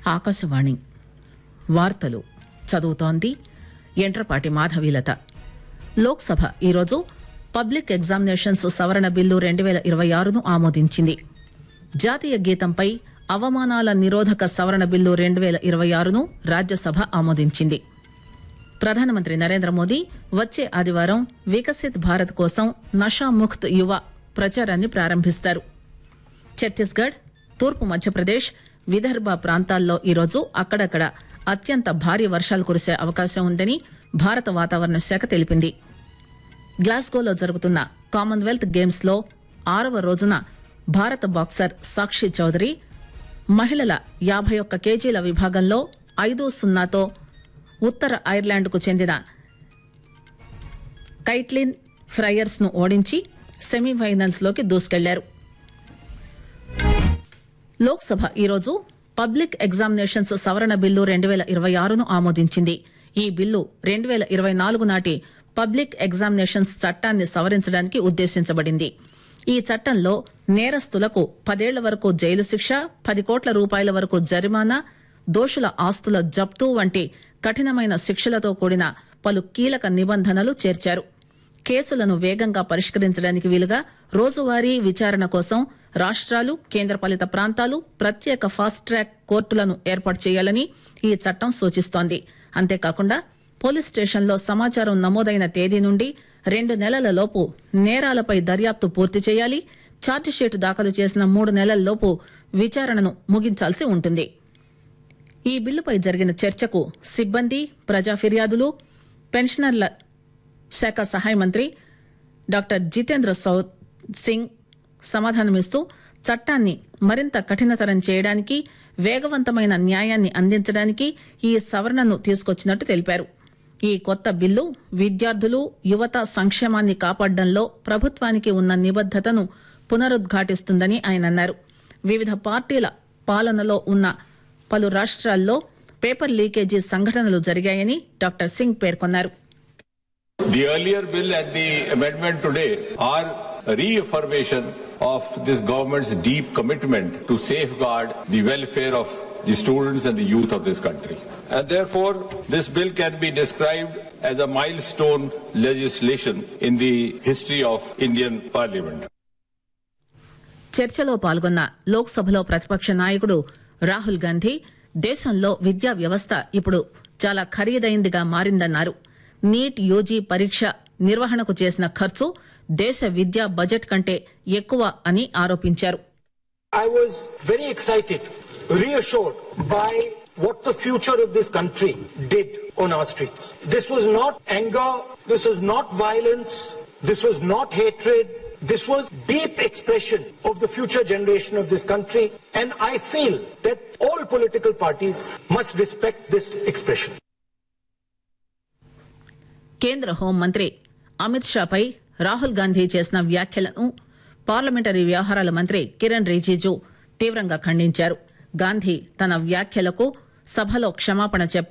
ఆకాశవాణి వార్తలు చదువుతోంది ఎంట్రపాటి మాధవీలత లోక్సభ ఈరోజు పబ్లిక్ ఎగ్జామినేషన్స్ సవరణ బిల్లు రెండు పేల ఇరవై ఆరును ఆమోదించింది జాతీయ గీతంపై అవమానాల నిరోధక సవరణ బిల్లు రెండు పేల ఇరవై ఆరును రాజ్యసభ ఆమోదించింది ప్రధానమంత్రి నరేంద్ర మోదీ వచ్చే ఆదివారం వికసిత్ భారత్ కోసం నషాముక్త్ యువ ప్రచారాన్ని ప్రారంభిస్తారు ఛత్తీస్గఢ్ తూర్పు మధ్యప్రదేశ్ విదర్భ ప్రాంతాల్లో ఈరోజు అక్కడక్కడ అత్యంత భారీ వర్షాలు కురిసే అవకాశం ఉందని భారత వాతావరణ శాఖ తెలిపింది గ్లాస్గోలో జరుగుతున్న కామన్వెల్త్ గేమ్స్ లో ఆరవ రోజున భారత బాక్సర్ సాక్షి చౌదరి మహిళల యాభై ఒక్క కేజీల విభాగంలో ఐదు సున్నాతో ఉత్తర ఐర్లాండ్ కు చెందిన కైట్లిన్ ఫ్రయర్స్ ను ఓడించి సెమీఫైనల్స్ లోకి దూసుకెళ్లారు లోక్సభ ఈరోజు పబ్లిక్ ఎగ్జామినేషన్స్ సవరణ బిల్లు రెండు పేల ఇరవై ఆరును ఆమోదించింది ఈ బిల్లు రెండు పేల ఇరవై నాలుగు నాటి పబ్లిక్ ఎగ్జామినేషన్స్ చట్టాన్ని సవరించడానికి ఉద్దేశించబడింది ఈ చట్టంలో నేరస్తులకు పదేళ్ల వరకు జైలు శిక్ష పది కోట్ల రూపాయల వరకు జరిమానా దోషుల ఆస్తుల జప్తు వంటి కఠినమైన శిక్షలతో కూడిన పలు కీలక నిబంధనలు చేర్చారు కేసులను వేగంగా పరిష్కరించడానికి వీలుగా రోజువారీ విచారణ కోసం రాష్ట్రాలు కేంద్రపాలిత ప్రాంతాలు ప్రత్యేక ఫాస్ట్ ట్రాక్ కోర్టులను ఏర్పాటు చేయాలని ఈ చట్టం సూచిస్తోంది అంతేకాకుండా పోలీస్ స్టేషన్లో సమాచారం నమోదైన తేదీ నుండి రెండు నెలల లోపు నేరాలపై దర్యాప్తు పూర్తి చేయాలి ఛార్జిషీట్ దాఖలు చేసిన మూడు నెలల్లోపు విచారణను ముగించాల్సి ఉంటుంది ఈ బిల్లుపై జరిగిన చర్చకు సిబ్బంది ప్రజా ఫిర్యాదులు పెన్షనర్ల శాఖ సహాయ మంత్రి డాక్టర్ జితేంద్ర సౌ సింగ్ సమాధానమిస్తూ చట్టాన్ని మరింత కఠినతరం చేయడానికి వేగవంతమైన న్యాయాన్ని అందించడానికి ఈ సవరణను తీసుకొచ్చినట్టు తెలిపారు ఈ కొత్త బిల్లు విద్యార్థులు యువత సంక్షేమాన్ని కాపాడడంలో ప్రభుత్వానికి ఉన్న నిబద్దతను పునరుద్ఘాటిస్తుందని ఆయన అన్నారు వివిధ పార్టీల పాలనలో ఉన్న పలు రాష్ట్రాల్లో పేపర్ లీకేజీ సంఘటనలు జరిగాయని డాక్టర్ సింగ్ పేర్కొన్నారు The earlier bill and the amendment today are a reaffirmation of this government's deep commitment to safeguard the welfare of the students and the youth of this country. And therefore, this bill can be described as a milestone legislation in the history of Indian Parliament. చర్చలో పాల్గొన్న లోక్సభలో ప్రతిపక్ష నాయకుడు రాహుల్ గాంధీ దేశంలో విద్యా వ్యవస్థ ఇప్పుడు చాలా ఖరీదైందిగా మారిందన్నారు నీట్ యూజీ పరీక్ష నిర్వహణకు చేసిన ఖర్చు దేశ విద్యా బడ్జెట్ కంటే ఎక్కువ అని ఆరోపించారు I was very excited, reassured by what the future of this country did on our streets. This was not anger, this was not violence, this was not hatred, this was deep expression of the future generation of this country and I feel that all political parties must respect this expression. కేంద్ర హోంమంత్రి అమిత్ షాపై రాహుల్ గాంధీ చేసిన వ్యాఖ్యలను parliamentary వ్యవహారాల మంత్రి కిరణ్ రిజిజు తీవ్రంగా ఖండించారు గాంధీ తన వ్యాఖ్యలకు సభలో క్షమాపణ చెప్పారు